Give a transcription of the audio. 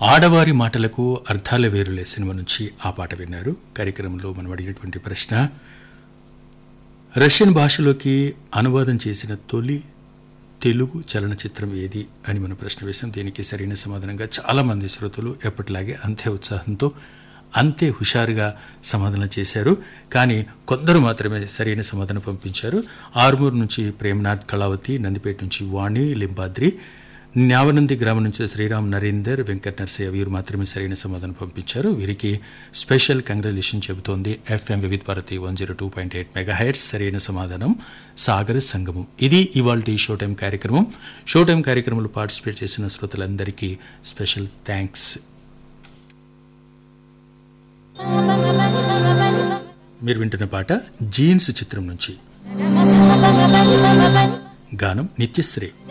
ఆడవారి మాటలకు అర్థాల వేరులే సినిమా నుంచి ఆ పాట విన్నారు కార్యక్రమంలో మనం అడిగినటువంటి ప్రశ్న రష్యన్ భాషలోకి అనువాదం చేసిన తొలి తెలుగు చలనచిత్రం ఏది అని మనం ప్రశ్న వేశాం దీనికి సరైన సమాధానంగా చాలామంది శ్రోతలు ఎప్పటిలాగే అంతే ఉత్సాహంతో అంతే హుషారుగా సమాధానం చేశారు కానీ కొందరు మాత్రమే సరైన సమాధానం పంపించారు ఆరుమూరు నుంచి ప్రేమనాథ్ కళావతి నందిపేట నుంచి వాణి లింబాద్రి న్యావనంది గ్రామం నుంచి శ్రీరామ్ నరేందర్ వెంకట నర్సయ్య వీరు మాత్రమే సరైన సమాధానం పంపించారు వీరికి స్పెషల్ కంగ్రాచులేషన్ చెబుతోంది FM Vividh Bharati one zero two point eight megahertz సరైన సమాధానం సాగర సంగమం ఇది ఇవాళ షో టైం కార్యక్రమం షో టైం కార్యక్రమంలో పార్టిసిపేట్ చేసిన శ్రోతలందరికీ స్పెషల్ థ్యాంక్స్ మీరు వింటున్న పాట జీన్స్ చిత్రం నుంచి గానం నిత్యశ్రీ